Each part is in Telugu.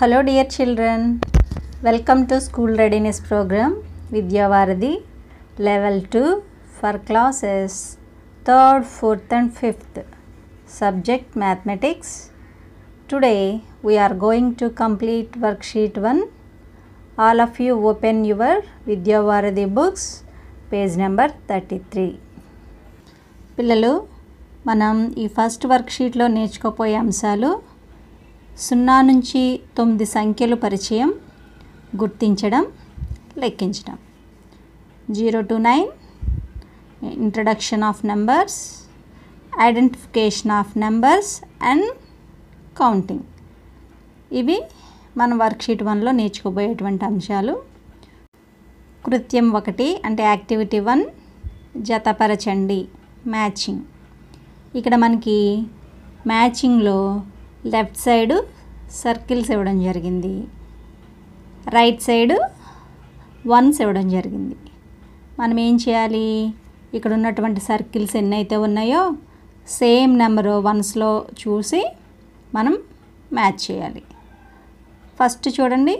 Hello, dear children. Welcome to School Readiness Program Vidyavaradi Level 2 for classes 3rd, 4th, and 5th. Subject Mathematics. Today we are going to complete worksheet 1. All of you open your Vidyavaradi books, page number 33. పిల్లలు మనం ఈ ఫస్ట్ వర్క్షీట్లో నేర్చుకోపోయే అంశాలు సున్నా నుంచి తొమ్మిది సంఖ్యలు పరిచయం గుర్తించడం లెక్కించడం zero to nine introduction of numbers identification of numbers and counting ఇవి మన వర్క్షీట్ వన్లో నేర్చుకోబోయేటువంటి అంశాలు కృత్యం ఒకటి అంటే యాక్టివిటీ వన్ జతపరచండి మ్యాచింగ్ ఇక్కడ మనకి మ్యాచింగ్లో లెఫ్ట్ సైడు సర్కిల్స్ ఇవ్వడం జరిగింది రైట్ సైడు వన్స్ ఇవ్వడం జరిగింది మనం ఏం చేయాలి ఇక్కడ ఉన్నటువంటి సర్కిల్స్ ఎన్నైతే ఉన్నాయో సేమ్ నెంబరు వన్స్లో చూసి మనం మ్యాచ్ చేయాలి ఫస్ట్ చూడండి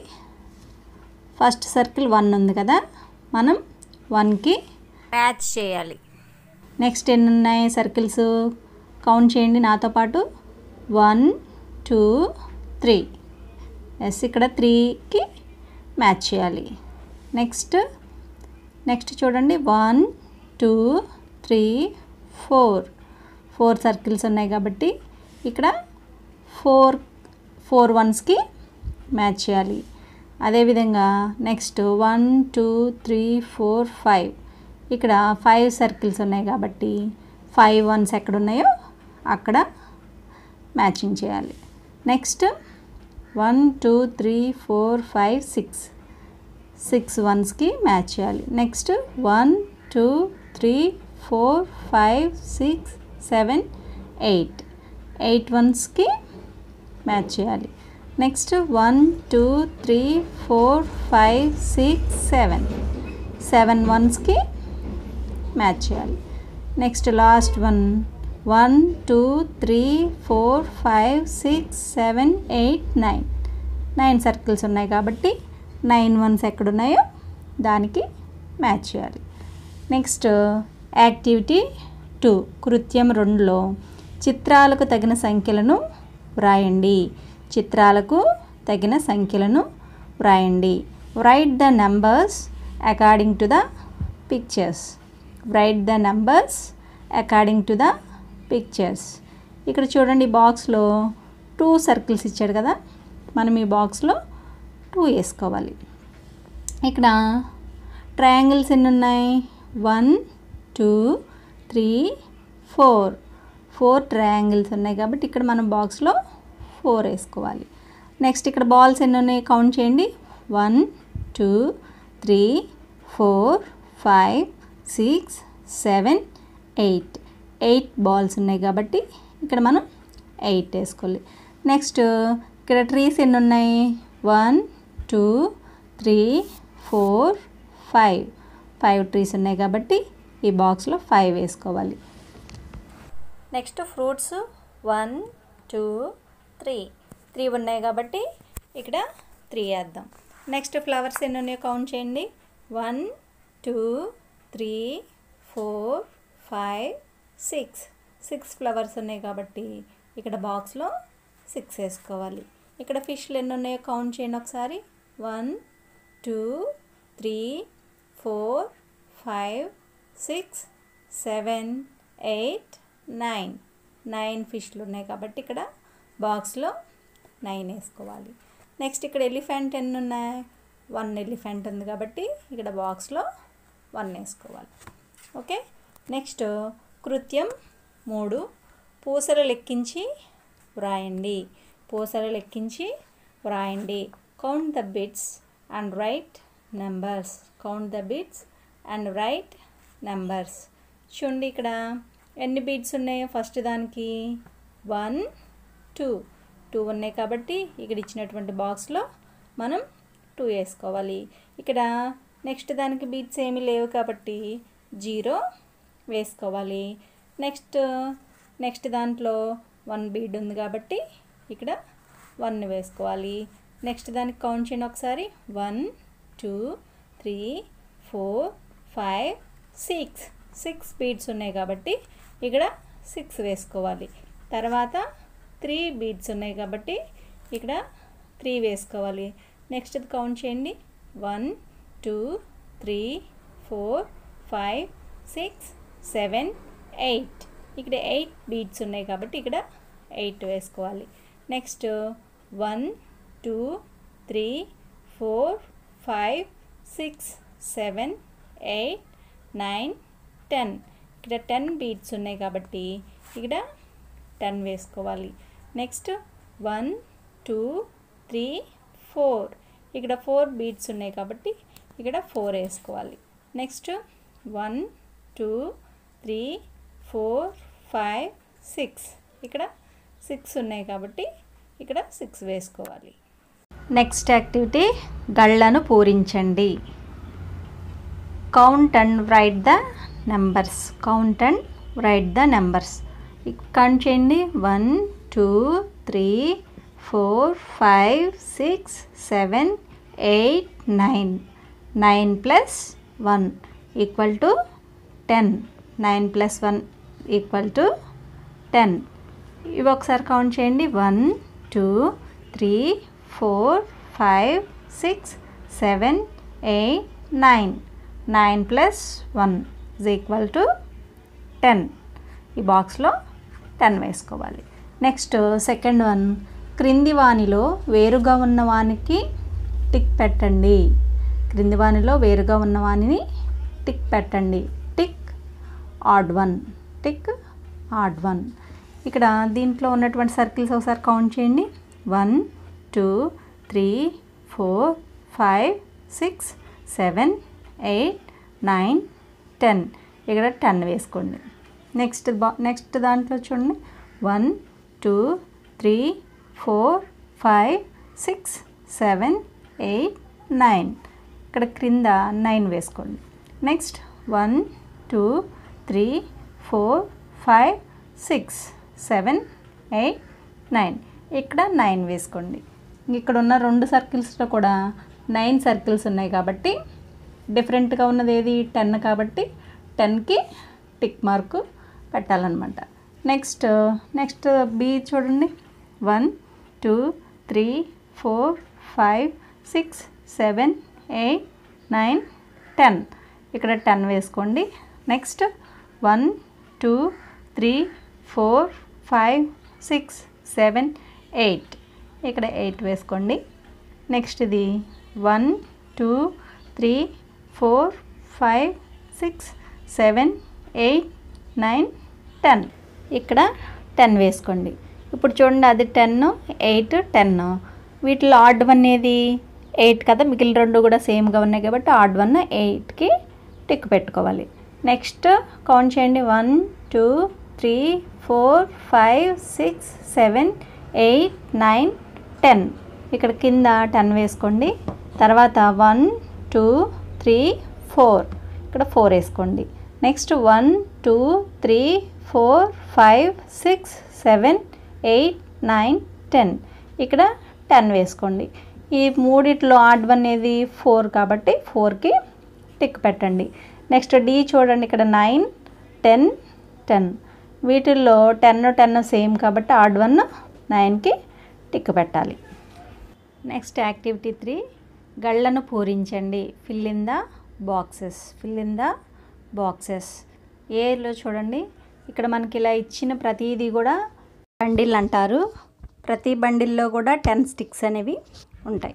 ఫస్ట్ సర్కిల్ వన్ ఉంది కదా మనం వన్కి మ్యాచ్ చేయాలి నెక్స్ట్ ఎన్ని ఉన్నాయి సర్కిల్స్ కౌంట్ చేయండి నాతో పాటు వన్ టూ త్రీ ఎస్ ఇక్కడ త్రీకి మ్యాచ్ చేయాలి నెక్స్ట్ నెక్స్ట్ చూడండి one two three four four circles ఉన్నాయి కాబట్టి ఇక్కడ ఫోర్ ఫోర్ వన్స్కి మ్యాచ్ చేయాలి అదేవిధంగా next one two three four five ఇక్కడ ఫైవ్ సర్కిల్స్ ఉన్నాయి కాబట్టి ఫైవ్ వన్స్ ఎక్కడ ఉన్నాయో అక్కడ మ్యాచింగ్ చేయాలి next one two three four five six six వన్స్కి మ్యాచ్ చేయాలి next one two three four five six seven eight eight వన్స్కి మ్యాచ్ చేయాలి next one two three four five six seven seven వన్స్కి మ్యాచ్ చేయాలి next last one one two three four five six seven eight nine nine circles ఉన్నాయి కాబట్టి నైన్ వన్స్ ఎక్కడున్నాయో దానికి మ్యాచ్ చేయాలి నెక్స్ట్ యాక్టివిటీ టూ కృత్యం రెండులో చిత్రాలకు తగిన సంఖ్యలను వ్రాయండి చిత్రాలకు తగిన సంఖ్యలను వ్రాయండి write the numbers according to the pictures write the numbers according to the pictures ఇక్కడ చూడండి బాక్స్లో టూ సర్కిల్స్ ఇచ్చాడు కదా మనం ఈ బాక్స్లో టూ వేసుకోవాలి ఇక్కడ ట్రయాంగిల్స్ ఎన్ని ఉన్నాయి one two three four four triangles ఉన్నాయి కాబట్టి ఇక్కడ మనం బాక్స్లో ఫోర్ వేసుకోవాలి నెక్స్ట్ ఇక్కడ బాల్స్ ఎన్ని ఉన్నాయి కౌంట్ చేయండి one two three four five six seven eight eight balls ఉన్నాయి కాబట్టి ఇక్కడ మనం ఎయిట్ వేసుకోవాలి నెక్స్ట్ ఇక్కడ ట్రీస్ ఎన్ని ఉన్నాయి one two three four five five trees ఉన్నాయి కాబట్టి ఈ బాక్స్లో ఫైవ్ వేసుకోవాలి next fruits one two three three ఉన్నాయి కాబట్టి ఇక్కడ త్రీ వేద్దాం నెక్స్ట్ ఫ్లవర్స్ ఎన్ని ఉన్నాయో కౌంట్ చేయండి one two three four five six six flowers ఉన్నాయి కాబట్టి ఇక్కడ బాక్స్లో సిక్స్ వేసుకోవాలి ఇక్కడ ఫిష్లు ఎన్ని ఉన్నాయో కౌంట్ చేయండి ఒకసారి one two three four five six seven eight nine nine ఫిష్లు ఉన్నాయి కాబట్టి ఇక్కడ బాక్స్లో నైన్ వేసుకోవాలి నెక్స్ట్ ఇక్కడ ఎలిఫెంట్ ఎన్ని ఉన్నాయి వన్ ఎలిఫెంట్ ఉంది కాబట్టి ఇక్కడ బాక్స్లో వన్ వేసుకోవాలి ఓకే నెక్స్ట్ కృత్యం మూడు పూసలు లెక్కించి వ్రాయండి పూసలు లెక్కించి వ్రాయండి count the beads and write numbers count the beads and write numbers చూడండి ఇక్కడ ఎన్ని బీట్స్ ఉన్నాయో ఫస్ట్ దానికి వన్ టూ టూ ఉన్నాయి కాబట్టి ఇక్కడ ఇచ్చినటువంటి బాక్స్లో మనం టూ వేసుకోవాలి ఇక్కడ నెక్స్ట్ దానికి బీట్స్ ఏమీ లేవు కాబట్టి జీరో వేసుకోవాలి నెక్స్ట్ నెక్స్ట్ దాంట్లో వన్ బీడ్ ఉంది కాబట్టి ఇక్కడ వన్ వేసుకోవాలి నెక్స్ట్ దానికి కౌంట్ చేయండి ఒకసారి one two three four five six six beads ఉన్నాయి కాబట్టి ఇక్కడ సిక్స్ వేసుకోవాలి తర్వాత త్రీ బీడ్స్ ఉన్నాయి కాబట్టి ఇక్కడ త్రీ వేసుకోవాలి నెక్స్ట్ కౌంట్ చేయండి one two three four five six seven eight ఇక్కడ ఎయిట్ బీడ్స్ ఉన్నాయి కాబట్టి ఇక్కడ ఎయిట్ వేసుకోవాలి next one two three four five six seven eight nine ten ఇక్కడ టెన్ బీడ్స్ ఉన్నాయి కాబట్టి ఇక్కడ టెన్ వేసుకోవాలి next one two three four ఇక్కడ ఫోర్ బీడ్స్ ఉన్నాయి కాబట్టి ఇక్కడ ఫోర్ వేసుకోవాలి next one two three four five six ఇక్కడ సిక్స్ ఉన్నాయి కాబట్టి ఇక్కడ సిక్స్ వేసుకోవాలి నెక్స్ట్ యాక్టివిటీ గళ్ళను పూరించండి count and write the numbers count and write the numbers count చేయండి one two three four five six seven eight nine nine plus one equal to ten nine plus one equal to ten ఇవి ఒకసారి కౌంట్ చేయండి one two three four five six seven eight nine nine plus one is equal to ten ఈ బాక్స్లో టెన్ వేసుకోవాలి నెక్స్ట్ సెకండ్ వన్ క్రింది వానిలో వేరుగా ఉన్న వానికి టిక్ పెట్టండి క్రింది వానిలో వేరుగా ఉన్న వానిని టిక్ పెట్టండి tick odd one tick odd one ఇక్కడ దీంట్లో ఉన్నటువంటి సర్కిల్స్ ఒకసారి కౌంట్ చేయండి one two three four five six seven eight nine ten ఇక్కడ టెన్ వేసుకోండి నెక్స్ట్ బా నెక్స్ట్ దాంట్లో చూడండి one two three four five six seven eight nine ఇక్కడ క్రింద నైన్ వేసుకోండి next one two three four five six seven eight nine ఇక్కడ నైన్ వేసుకోండి ఇక్కడ ఉన్న రెండు సర్కిల్స్లో కూడా నైన్ సర్కిల్స్ ఉన్నాయి కాబట్టి డిఫరెంట్గా ఉన్నది ఏది టెన్ కాబట్టి టెన్కి టిక్ మార్కు పెట్టాలన్నమాట నెక్స్ట్ నెక్స్ట్ బి చూడండి one two three four five six seven eight nine ten ఇక్కడ టెన్ వేసుకోండి next one two three four five six seven eight ఇక్కడ ఎయిట్ వేసుకోండి నెక్స్ట్ ఇది one two three four five six seven eight nine ten ఇక్కడ టెన్ వేసుకోండి ఇప్పుడు చూడండి అది టెన్ ఎయిట్ టెన్ వీటిలో ఆడ్ వన్ ఏది ఎయిట్ కదా మిగిలిన రెండు కూడా సేమ్గా ఉన్నాయి కాబట్టి ఆడ్ వన్ ఎయిట్కి టిక్ పెట్టుకోవాలి నెక్స్ట్ కౌంట్ చేయండి one two three four five six seven eight nine ten ఇక్కడ కింద టెన్ వేసుకోండి తర్వాత వన్ టూ త్రీ ఫోర్ ఇక్కడ ఫోర్ వేసుకోండి next one two three four five six seven eight nine ten ఇక్కడ టెన్ వేసుకోండి ఈ మూడిట్లో ఆడ్ వన్ అనేది ఫోర్ కాబట్టి ఫోర్కి టిక్ పెట్టండి నెక్స్ట్ డి చూడండి ఇక్కడ నైన్ టెన్ టెన్ వీటిల్లో టెన్ టెన్ సేమ్ కాబట్టి ఆడ్ వన్ నైన్కి టిక్ పెట్టాలి నెక్స్ట్ యాక్టివిటీ త్రీ గళ్ళను పూరించండి fill in the boxes fill in the boxes ఏలో చూడండి ఇక్కడ మనకి ఇలా ఇచ్చిన ప్రతిదీ కూడా బండిల్ అంటారు ప్రతి బండిల్లో కూడా టెన్ స్టిక్స్ అనేవి ఉంటాయి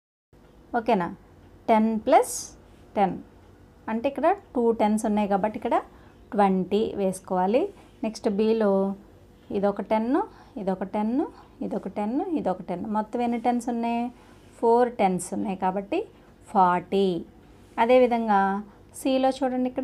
ఓకేనా టెన్ ప్లస్ టెన్ అంటే ఇక్కడ టూ టెన్స్ ఉన్నాయి కాబట్టి ఇక్కడ ట్వంటీ వేసుకోవాలి నెక్స్ట్ బీలో ఇదొక టెన్ ఇదొక టెన్ ఇదొక టెన్ ఇదొక టెన్ మొత్తం ఎన్ని టెన్స్ ఉన్నాయి ఫోర్ టెన్స్ ఉన్నాయి కాబట్టి ఫార్టీ అదేవిధంగా సిలో చూడండి ఇక్కడ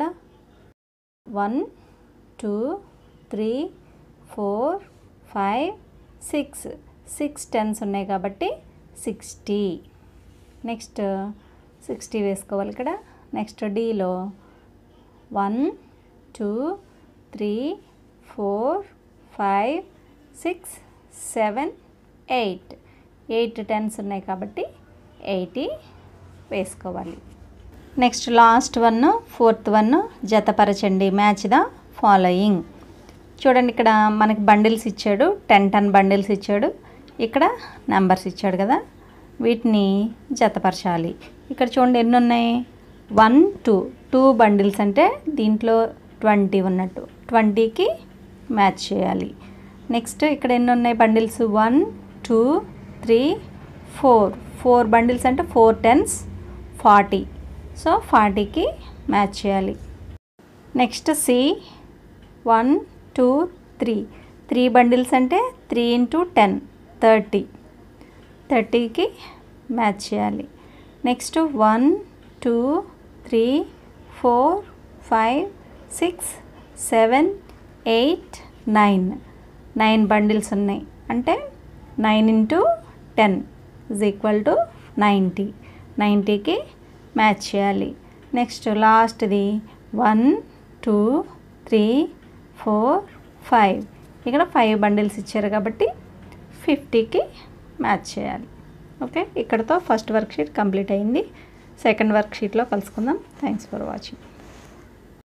one two three four five six six tens ఉన్నాయి కాబట్టి సిక్స్టీ నెక్స్ట్ సిక్స్టీ వేసుకోవాలి ఇక్కడ నెక్స్ట్ డీలో one two three four five six seven eight eight tens ఉన్నాయి కాబట్టి ఎయిటీ వేసుకోవాలి next last one fourth one జతపరచండి మ్యాచ్ ద ఫాలోయింగ్ చూడండి ఇక్కడ మనకి బండిల్స్ ఇచ్చాడు టెన్ టెన్ బండిల్స్ ఇచ్చాడు ఇక్కడ నెంబర్స్ ఇచ్చాడు కదా వీటిని జతపరచాలి ఇక్కడ చూడండి ఎన్ని ఉన్నాయి వన్ టూ టూ బండిల్స్ అంటే దీంట్లో ట్వంటీ ఉన్నట్టు ట్వంటీకి మ్యాచ్ చేయాలి నెక్స్ట్ ఇక్కడ ఎన్ని ఉన్నాయి bundles one two three four four bundles అంటే ఫోర్ టెన్స్ ఫార్టీ సో ఫార్టీకి మ్యాచ్ చేయాలి next C one two three three bundles అంటే త్రీ ఇంటూ టెన్ థర్టీ థర్టీకి మ్యాచ్ చేయాలి next one two three four five six seven eight nine nine bundles ఉన్నాయి అంటే nine into ten is equal to ninety నైంటీకి మ్యాచ్ చేయాలి నెక్స్ట్ లాస్ట్ది one two three four five ఇక్కడ ఫైవ్ బండిల్స్ ఇచ్చారు కాబట్టి ఫిఫ్టీకి మ్యాచ్ చేయాలి ఓకే ఇక్కడతో ఫస్ట్ వర్క్షీట్ కంప్లీట్ అయింది సెకండ్ వర్క్షీట్లో కలుసుకుందాం థ్యాంక్స్ ఫర్ వాచింగ్